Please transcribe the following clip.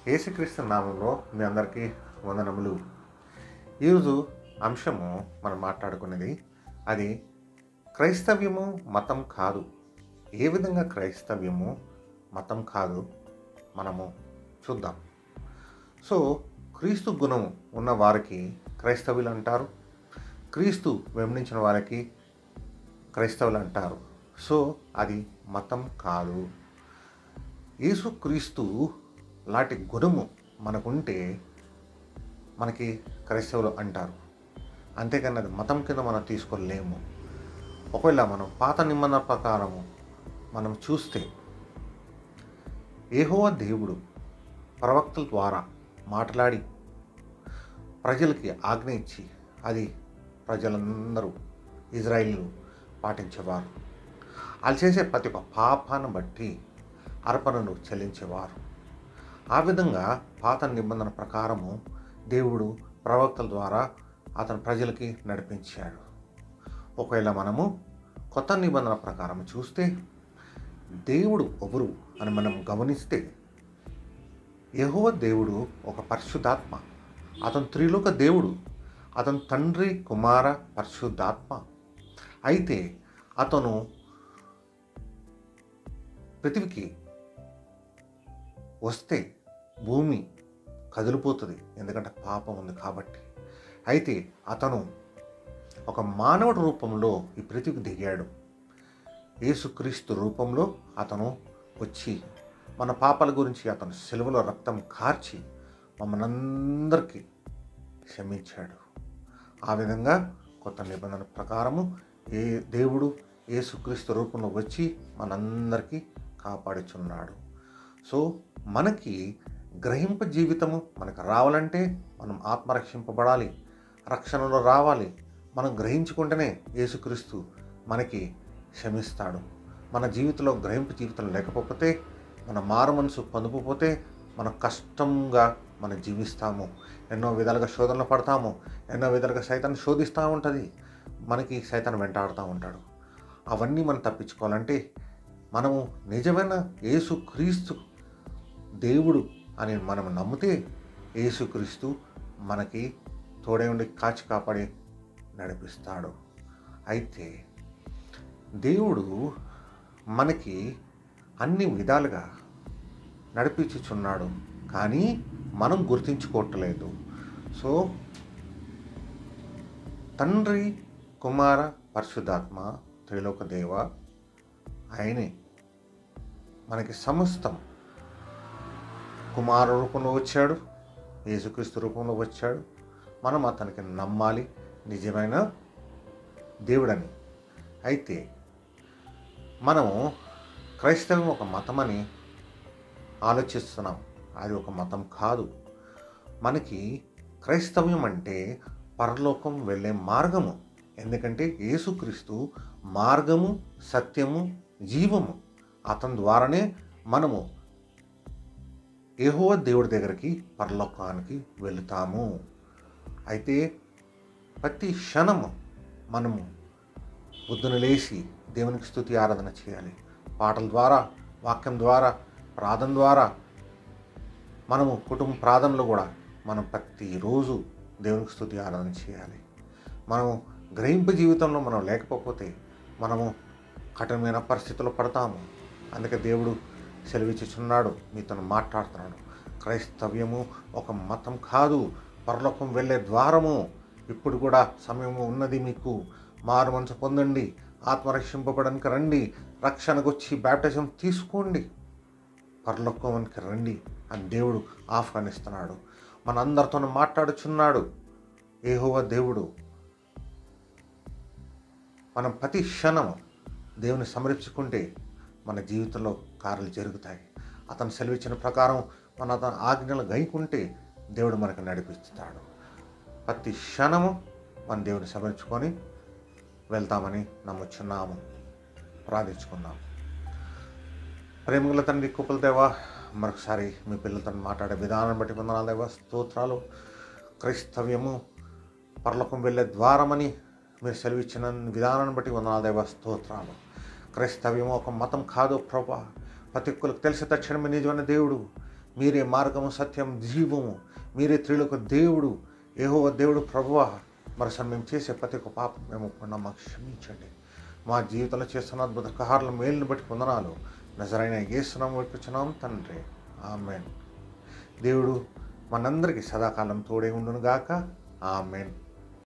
యేసుక్రీస్తు నామంలో మీ అందరికీ వందనములు ఈరోజు అంశము మనం మాట్లాడుకునేది అది క్రైస్తవ్యము మతం కాదు ఏ విధంగా క్రైస్తవ్యము మతం కాదు మనము చూద్దాం సో క్రీస్తు గుణం ఉన్న వారికి క్రైస్తవులు అంటారు క్రీస్తు వెంబడించిన వారికి క్రైస్తవులు అంటారు సో అది మతం కాదు యేసుక్రీస్తు లాంటి గుణము మనకుంటే మనకి క్రైస్తవులు అంటారు అంతేకాని అది మతం కింద మనం తీసుకోలేము ఒకవేళ మనం పాత నిబంధన ప్రకారము మనం చూస్తే ఏహోవ దేవుడు ప్రవక్తల ద్వారా మాట్లాడి ప్రజలకి ఆజ్ఞ ఇచ్చి అది ప్రజలందరూ ఇజ్రాయిల్ పాటించేవారు వాళ్ళు చేసే ప్రతి ఒక్క పాపాన్ని బట్టి అర్పణను చెల్లించేవారు ఆ విధంగా పాత నిబంధన ప్రకారము దేవుడు ప్రవక్తల ద్వారా అతని ప్రజలకి నడిపించాడు ఒకవేళ మనము కొత్త నిబంధన ప్రకారం చూస్తే దేవుడు ఎవరు అని మనం గమనిస్తే యెహోవా దేవుడు ఒక పరిశుద్ధాత్మ అతను త్రిలోక దేవుడు అతను తండ్రి కుమార పరిశుద్ధాత్మ అయితే అతను పృథివికి వస్తే భూమి కదిలిపోతుంది ఎందుకంటే పాపం ఉంది కాబట్టి అయితే అతను ఒక మానవుడి రూపంలో ఈ పృథివికి దిగాడు యేసుక్రీస్తు రూపంలో అతను వచ్చి మన పాపాల గురించి అతను సెలవులో రక్తం కార్చి మమ్మల్ని అందరికీ క్షమించాడు ఆ విధంగా కొత్త నిబంధన ప్రకారము ఏ దేవుడు యేసుక్రీస్తు రూపంలో వచ్చి మనందరికీ కాపాడుచున్నాడు సో మనకి గ్రహింప జీవితము మనకు రావాలంటే మనం ఆత్మరక్షింపబడాలి రక్షణలో రావాలి మనం గ్రహించుకుంటేనే యేసుక్రీస్తు మనకి క్షమిస్తాడు మన జీవితంలో గ్రహింపు జీవితం లేకపోతే మన మారు మనసు పొందుకోపోతే మనం కష్టంగా మనం జీవిస్తాము ఎన్నో విధాలుగా శోధనలు పడతాము ఎన్నో విధాలుగా సైతాన్ని శోధిస్తూ ఉంటుంది మనకి సైతాన్ని వెంటాడుతూ ఉంటాడు అవన్నీ మనం తప్పించుకోవాలంటే మనము నిజమైన యేసు క్రీస్తు దేవుడు అని మనం నమ్మితే యేసుక్రీస్తు మనకి తోడే ఉండి కాచి కాపాడి నడిపిస్తాడు అయితే దేవుడు మనకి అన్ని విధాలుగా నడిపించుచున్నాడు కానీ మనం గుర్తించుకోవట్లేదు సో తండ్రి కుమార పరిశుద్ధాత్మ త్రిలోక దేవ ఆయనే మనకి సమస్తం కుమార రూపంలో వచ్చాడు యేసుక్రీస్తు రూపంలో వచ్చాడు మనం అతనికి నమ్మాలి నిజమైన దేవుడని అయితే మనము క్రైస్తవం ఒక మతమని ఆలోచిస్తున్నాం అది ఒక మతం కాదు మనకి క్రైస్తవ్యం అంటే పరలోకం వెళ్ళే మార్గము ఎందుకంటే యేసుక్రీస్తు మార్గము సత్యము జీవము అతని ద్వారానే మనము ఏహో దేవుడి దగ్గరికి పరలోకానికి వెళుతాము అయితే ప్రతి క్షణము మనము బుద్ధును లేచి దేవునికి స్థుతి ఆరాధన చేయాలి పాటల ద్వారా వాక్యం ద్వారా ప్రార్థన ద్వారా మనము కుటుంబ ప్రార్థనలో కూడా మనం ప్రతిరోజు దేవునికి స్థుతి ఆరాధన చేయాలి మనము గ్రహింపు జీవితంలో మనం లేకపోతే మనము కఠినమైన పరిస్థితుల్లో పడతాము అందుకే దేవుడు సెలవిచ్చుచున్నాడు మీతో మాట్లాడుతున్నాడు క్రైస్తవ్యము ఒక మతం కాదు పరలోకం వెళ్ళే ద్వారము ఇప్పుడు కూడా సమయము ఉన్నది మీకు మారు మనసు పొందండి ఆత్మరక్షింపబడానికి రండి రక్షణకు వచ్చి బ్యాప్టిజం తీసుకోండి పరలోకానికి రండి అని దేవుడు ఆహ్వానిస్తున్నాడు మనందరితో మాట్లాడుచున్నాడు ఏహోవ దేవుడు మనం ప్రతి క్షణం దేవుని సమర్పించుకుంటే మన జీవితంలో కార్యాలు జరుగుతాయి అతను సెలవిచ్చిన ప్రకారం మన అతని ఆజ్ఞలు గైకుంటే దేవుడు మనకు నడిపిస్తాడు ప్రతి క్షణము మన దేవుని సమర్పించుకొని వెళ్తామని నమ్ముచున్నాము ప్రార్థించుకున్నాము ప్రేమగల తండ్రి కుప్పల దేవా మరొకసారి మీ పిల్లలతో మాట్లాడే విధానం బట్టి వందనాలు దేవా స్తోత్రాలు క్రైస్తవ్యము పరలోకం వెళ్ళే ద్వారమని మీరు సెలవిచ్చిన విధానాన్ని బట్టి వందనాలు దేవా స్తోత్రాలు క్రైస్తవ్యం ఒక మతం కాదు ప్రభా ప్రతి ఒక్కరికి తెలిసి తక్షణమే నిజమైన దేవుడు మీరే మార్గము సత్యం జీవము మీరే త్రిలోక దేవుడు ఏహో దేవుడు ప్రభువ మరి సార్ మేము చేసే ప్రతి ఒక్క పాపం మేము కూడా మాకు క్షమించండి మా జీవితంలో చేస్తున్న అద్భుత కార్ల మేలుని బట్టి పొందనాలు నజరైన ఏసునాం వైపుచున్నాం తండ్రి ఆమెన్ దేవుడు మనందరికీ సదాకాలం తోడే ఉండును గాక ఆమెన్